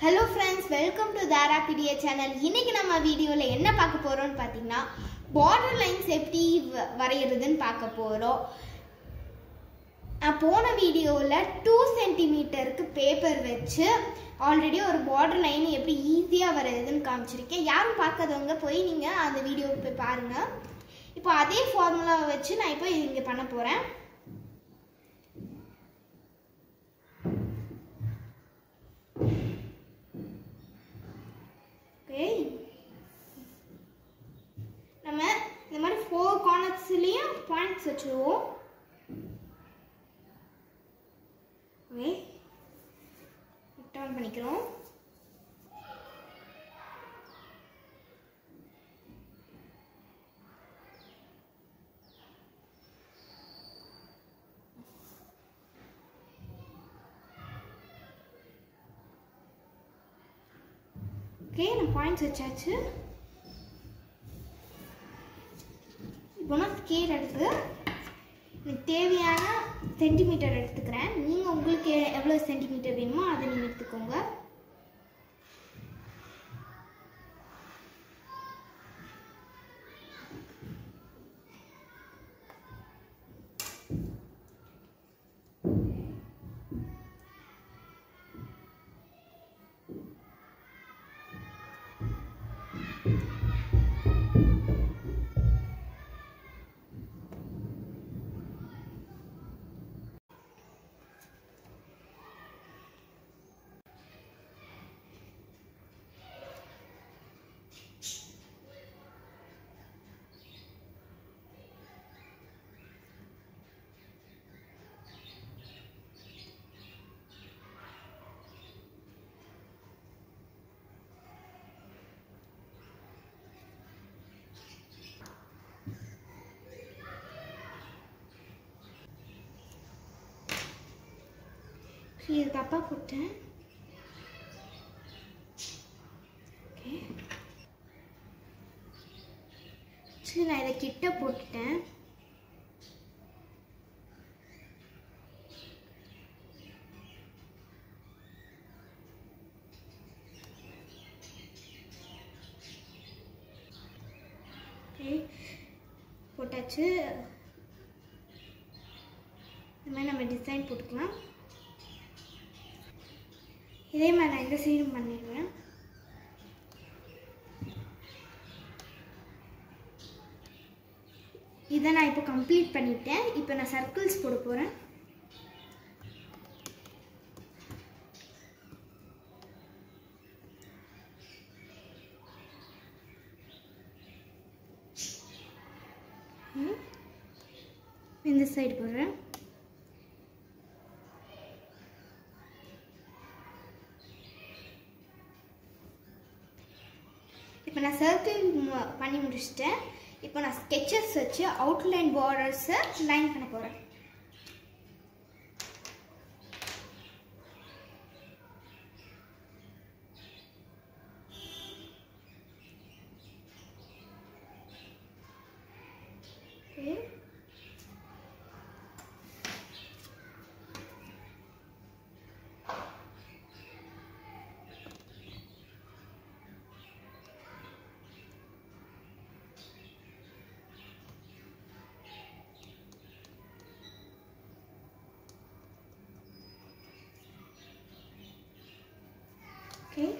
Hello friends welcome to தாரா பிடிய channel இன்னைக்கு நம்ம வீடியோவில் என்ன பார்க்க போகிறோம்னு பார்த்தீங்கன்னா பார்டர் லைன்ஸ் எப்படி வ- வரைகிறதுன்னு பார்க்க போகிறோம் நான் போன வீடியோவில் டூ சென்டிமீட்டருக்கு பேப்பர் வச்சு ஆல்ரெடி ஒரு பார்டர் லைன் எப்படி ஈஸியாக வரையுதுன்னு காமிச்சிருக்கேன் யாரும் பார்க்காதவங்க போய் நீங்கள் அந்த வீடியோ போய் பாருங்கள் இப்போ அதே ஃபார்முலாவை வச்சு நான் இப்போ இங்கே பண்ண போகிறேன் ஓகே நம்ம இந்த மாதிரி ஃபோர் கார்னர்ஸ்லேயும் பாயிண்ட்ஸ் வச்சுருவோம் ஓகே டர்ன் பண்ணிக்கிறோம் ஓகே நான் பாயிண்ட்ஸ் வச்சாச்சு இப்போ நான் ஸ்கேல் எடுத்து எனக்கு தேவையான சென்டிமீட்டர் எடுத்துக்கிறேன் நீங்கள் உங்களுக்கு எ- எவ்வளோ சென்டிமீட்டர் வேணுமோ அதை நீங்கள் எடுத்துக்கோங்க சரி, இது தப்பாக போட்டேன் ஓகே சரி நான் இதை கிட்ட போட்டுட்டேன் ஓகே போட்டாச்சு இந்த மாதிரி நம்ம டிசைன் போட்டுக்கலாம் இதே மாதிரி நான் இந்த சைடும் பண்ணிடுவேன் இதை நான் இப்போ கம்ப்ளீட் பண்ணிட்டேன் இப்போ நான் சர்க்கிள்ஸ் போட போகிறேன் இந்த சைடு போடுறேன் இப்போ நான் சர்க்கிள் பண்ணி முடிச்சிட்டேன் இப்போ நான் ஸ்கெச்சஸ் வச்சு அவுட்லைன் பார்டர்ஸை லைன் பண்ண போகிறேன் Okay. Okay.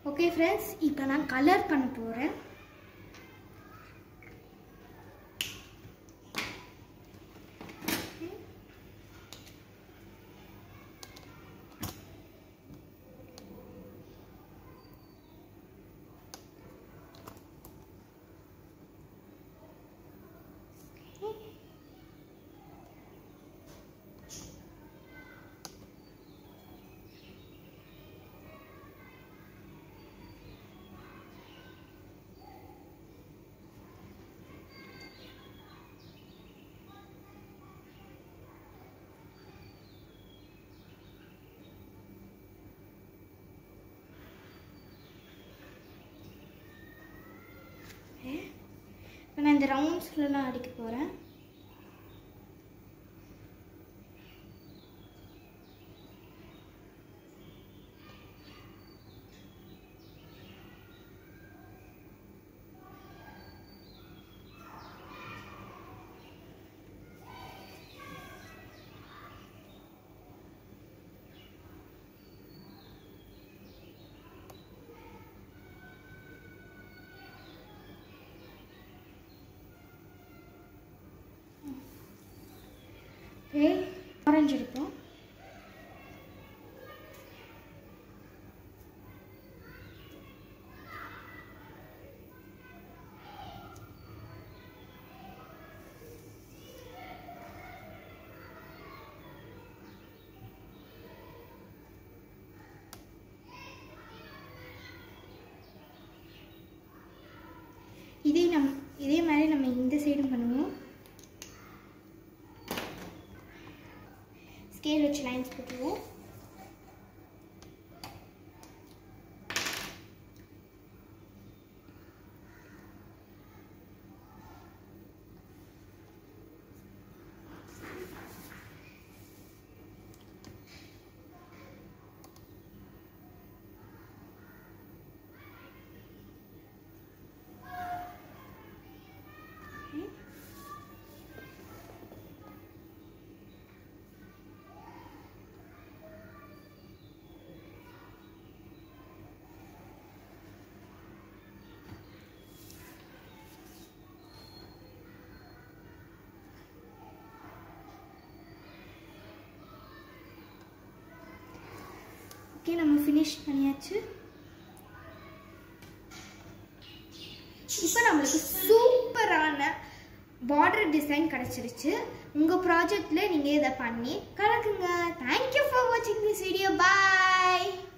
ஓகே ஃப்ரெண்ட்ஸ் இப்போ நான் கலர் பண்ண போகிறேன் இப்போ நான் இந்த ரவுண்ட்ஸ்லலாம் அடிக்க போகிறேன் ஓகே ஆரஞ்சு எடுப்போம் இதே நம் இதே மாதிரி நம்ம இந்த சைடும் பண்ணுவோம் ஸ்கேல் வச்சு லைன்ஸ் போட்டுருவோம் ஓகே நம்ம ஃபினிஷ் பண்ணியாச்சு இப்போ நம்மளுக்கு சூப்பரான பார்டர் டிசைன் கிடச்சிருச்சு உங்கள் ப்ராஜெக்டில் நீங்கள் இதை பண்ணி கலக்குங்க தேங்க்யூ ஃபார் வாட்சிங் திஸ் வீடியோ பாய்